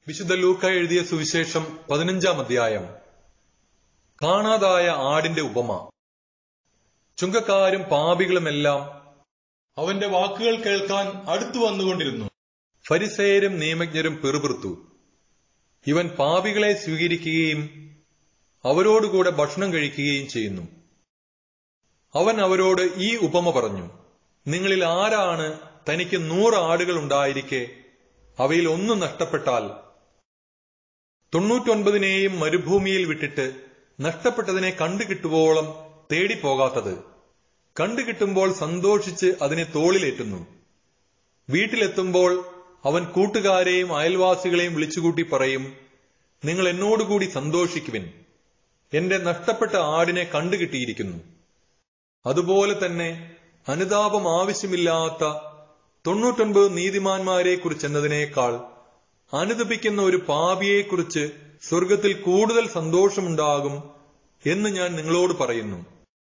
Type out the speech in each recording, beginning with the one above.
വിശുദ്ധ ലൂക്ക എഴുതിയ സുവിശേഷം പതിനഞ്ചാം അധ്യായം കാണാതായ ആടിന്റെ ഉപമ ചുങ്കക്കാരും പാപികളുമെല്ലാം അവന്റെ വാക്കുകൾ കേൾക്കാൻ അടുത്തു വന്നുകൊണ്ടിരുന്നു ഫരിസേയരും നിയമജ്ഞരും പെറുപിറുത്തു ഇവൻ പാപികളെ സ്വീകരിക്കുകയും അവരോടുകൂടെ ഭക്ഷണം കഴിക്കുകയും ചെയ്യുന്നു അവൻ അവരോട് ഈ ഉപമ പറഞ്ഞു നിങ്ങളിൽ ആരാണ് തനിക്ക് നൂറ് ആടുകൾ ഉണ്ടായിരിക്കെ അവയിൽ ഒന്ന് നഷ്ടപ്പെട്ടാൽ തൊണ്ണൂറ്റൊൻപതിനെയും മരുഭൂമിയിൽ വിട്ടിട്ട് നഷ്ടപ്പെട്ടതിനെ കണ്ടുകിട്ടുവോളം തേടിപ്പോകാത്തത് കണ്ടുകിട്ടുമ്പോൾ സന്തോഷിച്ച് അതിനെ തോളിലേറ്റുന്നു വീട്ടിലെത്തുമ്പോൾ അവൻ കൂട്ടുകാരെയും അയൽവാസികളെയും വിളിച്ചുകൂട്ടി പറയും നിങ്ങൾ എന്നോടുകൂടി സന്തോഷിക്കുവിൻ എന്റെ നഷ്ടപ്പെട്ട ആടിനെ കണ്ടുകിട്ടിയിരിക്കുന്നു അതുപോലെ തന്നെ അനുതാപം ആവശ്യമില്ലാത്ത തൊണ്ണൂറ്റൊൻപത് നീതിമാന്മാരെ കുറിച്ചെന്നതിനേക്കാൾ അനുദപിക്കുന്ന ഒരു പാപിയെക്കുറിച്ച് സ്വർഗത്തിൽ കൂടുതൽ സന്തോഷമുണ്ടാകും എന്ന് ഞാൻ നിങ്ങളോട് പറയുന്നു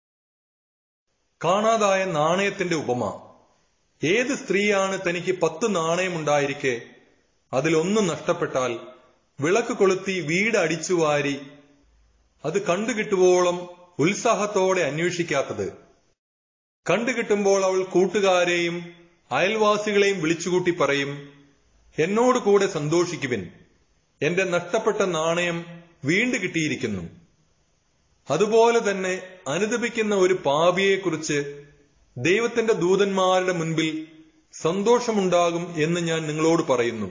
കാണാതായ നാണയത്തിന്റെ ഉപമ ഏത് സ്ത്രീയാണ് തനിക്ക് പത്ത് നാണയമുണ്ടായിരിക്കെ അതിലൊന്ന് നഷ്ടപ്പെട്ടാൽ വിളക്ക് കൊളുത്തി വീട് അടിച്ചുവാരി അത് കണ്ടുകിട്ടുവോളം ഉത്സാഹത്തോടെ അന്വേഷിക്കാത്തത് കണ്ടുകിട്ടുമ്പോൾ അവൾ കൂട്ടുകാരെയും അയൽവാസികളെയും വിളിച്ചുകൂട്ടി പറയും എന്നോട് കൂടെ സന്തോഷിക്കുവിൻ എന്റെ നഷ്ടപ്പെട്ട നാണയം വീണ്ടു കിട്ടിയിരിക്കുന്നു അതുപോലെ തന്നെ അനുദപിക്കുന്ന ഒരു പാപിയെക്കുറിച്ച് ദൈവത്തിന്റെ ദൂതന്മാരുടെ മുൻപിൽ സന്തോഷമുണ്ടാകും എന്ന് ഞാൻ നിങ്ങളോട് പറയുന്നു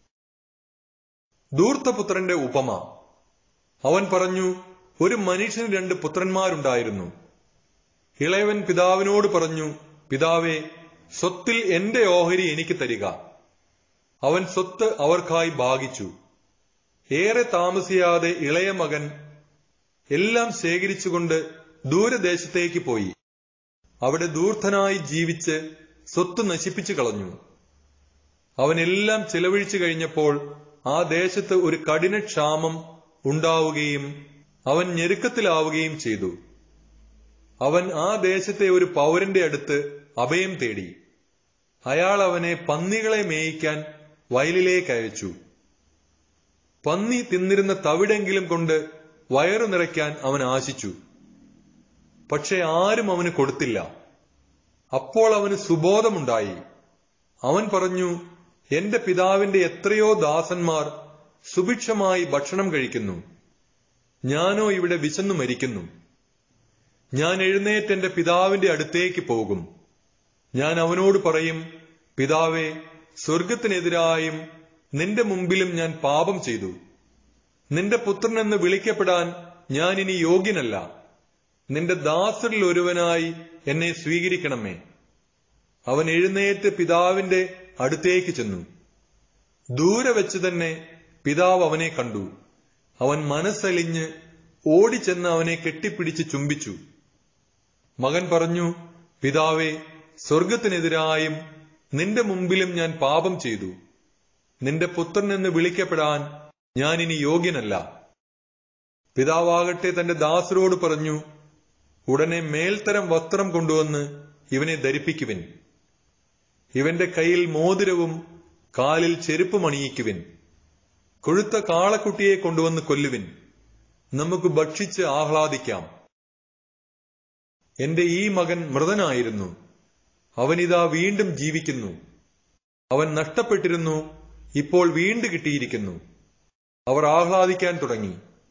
ധൂർത്തപുത്രന്റെ ഉപമ അവൻ പറഞ്ഞു ഒരു മനുഷ്യന് രണ്ട് പുത്രന്മാരുണ്ടായിരുന്നു ഇളയവൻ പിതാവിനോട് പറഞ്ഞു പിതാവേ സ്വത്തിൽ എന്റെ ഓഹരി എനിക്ക് തരിക അവൻ സ്വത്ത് അവർക്കായി ഭാഗിച്ചു ഏറെ താമസിയാതെ ഇളയ മകൻ എല്ലാം ശേഖരിച്ചുകൊണ്ട് ദൂരദേശത്തേക്ക് പോയി അവിടെ ദൂർത്തനായി ജീവിച്ച് സ്വത്ത് നശിപ്പിച്ചു കളഞ്ഞു അവൻ എല്ലാം ചെലവഴിച്ചു കഴിഞ്ഞപ്പോൾ ആ ദേശത്ത് ഒരു കഠിന ക്ഷാമം ഉണ്ടാവുകയും അവൻ ഞെരുക്കത്തിലാവുകയും ചെയ്തു അവൻ ആ ദേശത്തെ ഒരു പൗരന്റെ അടുത്ത് അഭയം തേടി അയാൾ അവനെ പന്നികളെ മേയിക്കാൻ വയലിലേക്ക് അയച്ചു പന്നി തിന്നിരുന്ന തവിടെങ്കിലും കൊണ്ട് വയറു നിറയ്ക്കാൻ അവൻ ആശിച്ചു പക്ഷെ ആരും അവന് കൊടുത്തില്ല അപ്പോൾ അവന് സുബോധമുണ്ടായി അവൻ പറഞ്ഞു എന്റെ പിതാവിന്റെ എത്രയോ ദാസന്മാർ സുഭിക്ഷമായി ഭക്ഷണം കഴിക്കുന്നു ഞാനോ ഇവിടെ വിശന്നു മരിക്കുന്നു ഞാൻ എഴുന്നേറ്റ് എന്റെ പിതാവിന്റെ അടുത്തേക്ക് പോകും ഞാൻ അവനോട് പറയും പിതാവേ സ്വർഗത്തിനെതിരായും നിന്റെ മുമ്പിലും ഞാൻ പാപം ചെയ്തു നിന്റെ പുത്രനെന്ന് വിളിക്കപ്പെടാൻ ഞാൻ ഇനി യോഗ്യനല്ല നിന്റെ ദാസരിൽ ഒരുവനായി എന്നെ സ്വീകരിക്കണമേ അവൻ എഴുന്നേറ്റ് പിതാവിന്റെ അടുത്തേക്ക് ചെന്നു ദൂരെ വെച്ച് തന്നെ പിതാവ് അവനെ കണ്ടു അവൻ മനസ്സലിഞ്ഞ് ഓടിച്ചെന്ന് അവനെ കെട്ടിപ്പിടിച്ച് ചുംബിച്ചു മകൻ പറഞ്ഞു പിതാവേ സ്വർഗത്തിനെതിരായും നിന്റെ മുമ്പിലും ഞാൻ പാപം ചെയ്തു നിന്റെ പുത്രൻ എന്ന് വിളിക്കപ്പെടാൻ ഞാൻ ഇനി യോഗ്യനല്ല പിതാവാകട്ടെ തന്റെ ദാസരോട് പറഞ്ഞു ഉടനെ മേൽത്തരം വസ്ത്രം കൊണ്ടുവന്ന് ഇവനെ ധരിപ്പിക്കുവിൻ ഇവന്റെ കയ്യിൽ മോതിരവും കാലിൽ ചെരുപ്പും അണിയിക്കുവിൻ കൊഴുത്ത കാളക്കുട്ടിയെ കൊണ്ടുവന്ന് കൊല്ലുവിൻ നമുക്ക് ഭക്ഷിച്ച് ആഹ്ലാദിക്കാം എന്റെ ഈ മകൻ മൃതനായിരുന്നു അവനിതാ വീണ്ടും ജീവിക്കുന്നു അവൻ നഷ്ടപ്പെട്ടിരുന്നു ഇപ്പോൾ വീണ്ടു കിട്ടിയിരിക്കുന്നു അവർ ആഹ്ലാദിക്കാൻ തുടങ്ങി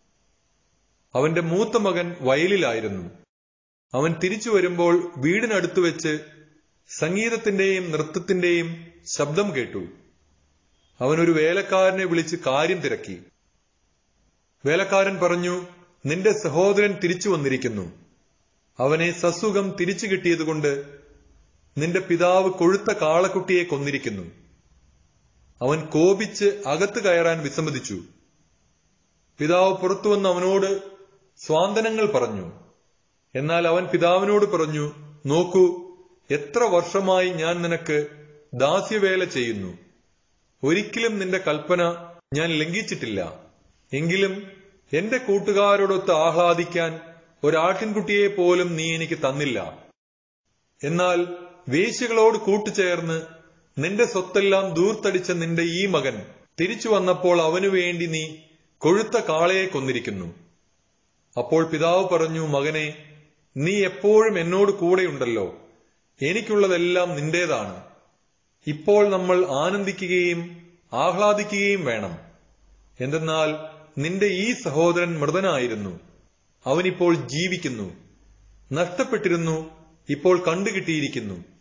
അവന്റെ മൂത്ത മകൻ വയലിലായിരുന്നു അവൻ തിരിച്ചു വരുമ്പോൾ വീടിനടുത്തു വെച്ച് സംഗീതത്തിന്റെയും നൃത്തത്തിന്റെയും ശബ്ദം കേട്ടു അവൻ ഒരു വേലക്കാരനെ വിളിച്ച് കാര്യം തിരക്കി വേലക്കാരൻ പറഞ്ഞു നിന്റെ സഹോദരൻ തിരിച്ചു വന്നിരിക്കുന്നു അവനെ സസുഖം തിരിച്ചു കിട്ടിയതുകൊണ്ട് നിന്റെ പിതാവ് കൊഴുത്ത കാളക്കുട്ടിയെ കൊന്നിരിക്കുന്നു അവൻ കോപിച്ച് അകത്ത് കയറാൻ വിസമ്മതിച്ചു പിതാവ് പുറത്തു വന്ന് അവനോട് സ്വാന്തനങ്ങൾ പറഞ്ഞു എന്നാൽ അവൻ പിതാവിനോട് പറഞ്ഞു നോക്കൂ എത്ര വർഷമായി ഞാൻ നിനക്ക് ദാസ്യവേല ചെയ്യുന്നു ഒരിക്കലും നിന്റെ കൽപ്പന ഞാൻ ലംഘിച്ചിട്ടില്ല എങ്കിലും എന്റെ കൂട്ടുകാരോടൊത്ത് ആഹ്ലാദിക്കാൻ ഒരാട്ടിൻകുട്ടിയെ പോലും നീ എനിക്ക് തന്നില്ല എന്നാൽ വേശ്യകളോട് കൂട്ടുചേർന്ന് നിന്റെ സ്വത്തെല്ലാം ദൂർത്തടിച്ച നിന്റെ ഈ മകൻ തിരിച്ചു വന്നപ്പോൾ അവനു വേണ്ടി നീ കൊഴുത്ത കാളയെ കൊന്നിരിക്കുന്നു അപ്പോൾ പിതാവ് പറഞ്ഞു മകനെ നീ എപ്പോഴും എന്നോട് കൂടെയുണ്ടല്ലോ എനിക്കുള്ളതെല്ലാം നിന്റേതാണ് ഇപ്പോൾ നമ്മൾ ആനന്ദിക്കുകയും ആഹ്ലാദിക്കുകയും വേണം എന്തെന്നാൽ നിന്റെ ഈ സഹോദരൻ മൃതനായിരുന്നു അവനിപ്പോൾ ജീവിക്കുന്നു നഷ്ടപ്പെട്ടിരുന്നു ഇപ്പോൾ കണ്ടുകിട്ടിയിരിക്കുന്നു